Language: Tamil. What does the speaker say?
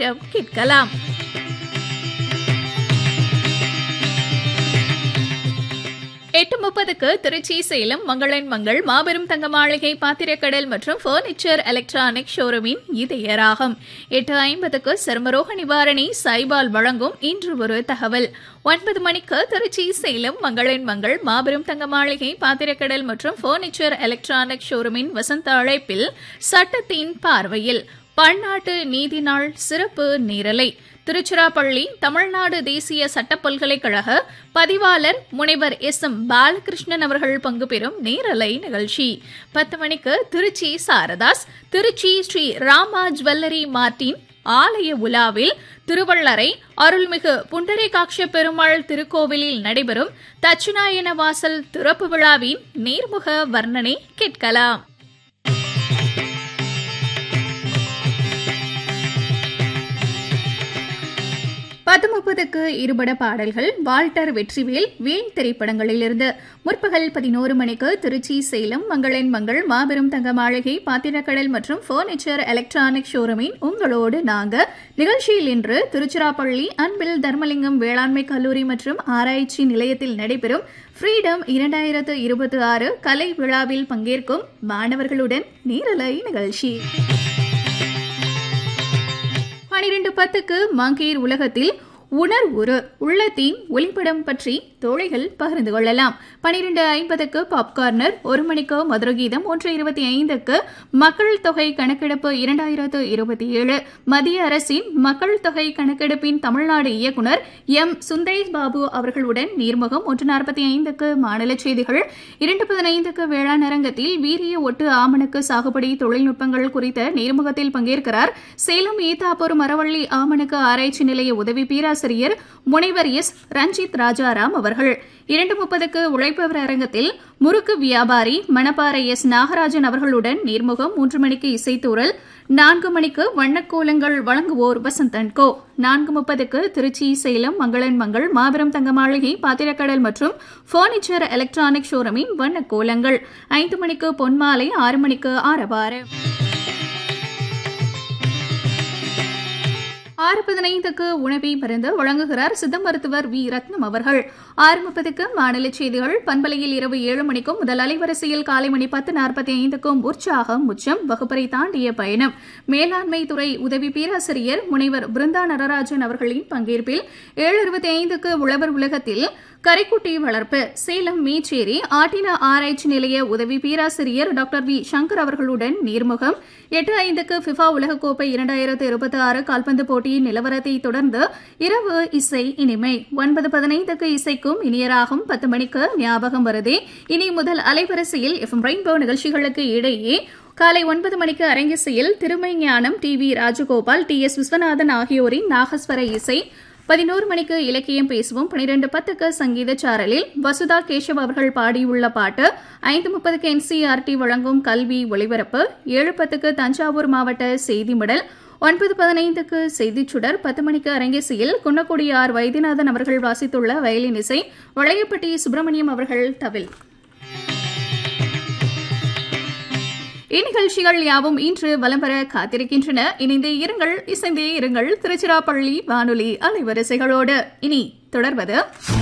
நேரம் கேட்கலாம் எட்டு முப்பதுக்கு திருச்சி சேலம் மங்களன் மங்கள் மாபெரும் தங்க மாளிகை பாத்திரக்கடல் மற்றும் பர்னிச்சர் எலக்ட்ரானிக் ஷோரூமின் இதய ராகம் எட்டு ஐம்பதுக்கு சர்மரோக நிவாரணி சைபால் வழங்கும் இன்று ஒரு தகவல் ஒன்பது மணிக்கு திருச்சி சேலம் மங்களன் மங்கள் மாபெரும் தங்க மாளிகை பாத்திரக்கடல் மற்றும் பர்னிச்சர் எலக்ட்ரானிக் ஷோரூமின் வசந்த அழைப்பில் சட்டத்தின் பார்வையில் பன்னாட்டு நீதி நாள் சிறப்பு நேரலை திருச்சிராப்பள்ளி தமிழ்நாடு தேசிய சட்ட பல்கலைக்கழக பதிவாளர் முனைவர் எஸ் எம் பாலகிருஷ்ணன் அவர்கள் பங்கு பெறும் நேரலை நிகழ்ச்சி பத்து மணிக்கு திருச்சி சாரதாஸ் திருச்சி ஸ்ரீ ராமா ஜுவல்லரி மார்டின் ஆலய உலாவில் திருவள்ளரை அருள்மிகு புண்டரீகாட்ச பெருமாள் திருக்கோவிலில் நடைபெறும் தட்சிணாயன வாசல் திறப்பு விழாவின் நேர்முக வர்ணனை கேட்கலாம் பத்து முப்பதுக்கு இருபட பாடல்கள் வால்டர் வெற்றிவேல் வேல் திரைப்படங்களிலிருந்து முற்பகல் பதினோரு மணிக்கு திருச்சி சேலம் மங்களன் மங்கள் மாபெரும் தங்க மாளிகை பாத்திரக்கடல் மற்றும் பர்னிச்சர் எலக்ட்ரானிக் ஷோரூமின் உங்களோடு நாங்க நிகழ்ச்சியில் இன்று திருச்சிராப்பள்ளி அன்பில் தர்மலிங்கம் வேளாண்மை கல்லூரி மற்றும் ஆராய்ச்சி நிலையத்தில் நடைபெறும் ஃப்ரீடம் இரண்டாயிரத்து இருபத்தி ஆறு கலை விழாவில் பங்கேற்கும் மாணவர்களுடன் நேரலை நிகழ்ச்சி பனிரெண்டு பத்துக்கு மங்கேர் உலகத்தில் உணர்வுறு உள்ளத்தின் ஒளிப்படம் பற்றி தோழிகள் பகிர்ந்து கொள்ளலாம் பனிரெண்டு ஐம்பதுக்கு பாப்கார்னர் ஒரு மணிக்கு மதுரகீதம் ஒன்று இருபத்தி ஐந்துக்கு மக்கள் தொகை கணக்கெடுப்பு இரண்டாயிரத்து இருபத்தி ஏழு மத்திய அரசின் மக்கள் தொகை கணக்கெடுப்பின் தமிழ்நாடு இயக்குநர் எம் சுந்தரேஷ் பாபு அவர்களுடன் நீர்முகம் ஒன்று நாற்பத்தி ஐந்துக்கு மாநில செய்திகள் இரண்டு பதினைந்துக்கு வேளாண் அரங்கத்தில் வீரிய ஒட்டு ஆமணக்கு சாகுபடி தொழில்நுட்பங்கள் குறித்த நேர்முகத்தில் பங்கேற்கிறார் சேலம் ஈத்தாப்பூர் மரவள்ளி ஆமணக்கு ஆராய்ச்சி நிலைய உதவி பேராசிரியர் முனைவர் எஸ் ரஞ்சித் ராஜாராம் அவர்கள் இரண்டு முப்பதுக்கு உழைப்பவர் அரங்கத்தில் முறுக்கு வியாபாரி மணப்பாறை எஸ் நாகராஜன் அவர்களுடன் நேர்முகம் மூன்று மணிக்கு இசைத்தூரல் நான்கு மணிக்கு வண்ணக்கோலங்கள் வழங்குவோர் வசந்தன் கோ நான்கு முப்பதுக்கு திருச்சி சேலம் மங்களன் மங்கள் மாபெரும் தங்க மாளிகை பாத்திரக்கடல் மற்றும் பர்னிச்சர் எலக்ட்ரானிக் ஷோரூமின் வண்ணக்கோலங்கள் ஐந்து மணிக்கு பொன்மாலை ஆறு மணிக்கு ஆரவாறு ஆறு பதினைந்துக்கு உணவை மருந்து வழங்குகிறார் சித்த மருத்துவர் வி ரத்னம் அவர்கள் ஆறு முப்பதுக்கு மாநில செய்திகள் பண்பலையில் இரவு ஏழு மணிக்கும் முதல் அலைவரிசையில் காலை மணி பத்து நாற்பத்தி ஐந்துக்கும் உற்சாகம் உச்சம் வகுப்பறை தாண்டிய பயணம் மேலாண்மை துறை உதவி பேராசிரியர் முனைவர் பிருந்தா நடராஜன் அவர்களின் பங்கேற்பில் ஏழு இருபத்தி ஐந்துக்கு உழவர் உலகத்தில் கரைக்குட்டி வளர்ப்பு சேலம் மீச்சேரி ஆட்டின ஆராய்ச்சி நிலைய உதவி பேராசிரியர் டாக்டர் வி சங்கர் அவர்களுடன் நேர்முகம் எட்டு ஐந்துக்கு ஃபிஃபா உலகக்கோப்பை இரண்டாயிரத்து இருபத்தி ஆறு கால்பந்து போட்டியின் நிலவரத்தை தொடர்ந்து இரவு இசை இனிமை ஒன்பது பதினைந்துக்கு இசைக்கும் இனியராகும் பத்து மணிக்கு ஞாபகம் வருதே இனி முதல் அலைவரிசையில் எஃப்எம் ரெயின்போ நிகழ்ச்சிகளுக்கு இடையே காலை ஒன்பது மணிக்கு அரங்கிசையில் திருமை ஞானம் T V Rajagopal T S Viswanathan ஆகியோரின் நாகஸ்வர இசை பதினோரு மணிக்கு இலக்கியம் பேசுவோம் பனிரெண்டு பத்துக்கு சங்கீத சாரலில் வசுதா கேஷவ் அவர்கள் பாடியுள்ள பாட்டு ஐந்து முப்பதுக்கு என்சிஆர்டி வழங்கும் கல்வி ஒளிபரப்பு ஏழு பத்துக்கு தஞ்சாவூர் மாவட்ட செய்தி மடல் ஒன்பது பதினைந்துக்கு செய்திச் சுடர் பத்து மணிக்கு அரங்கேசியில் குன்னக்குடியார் வைத்தியநாதன் அவர்கள் வாசித்துள்ள வயலின் இசை வளையப்பட்டி சுப்பிரமணியம் அவர்கள் தவில் இந்நிகழ்ச்சிகள் யாவும் இன்று வலம் பெற காத்திருக்கின்றன இணைந்தே இருங்கள் இசைந்தே இருங்கள் திருச்சிராப்பள்ளி வானொலி அலைவரிசைகளோடு இனி தொடர்வது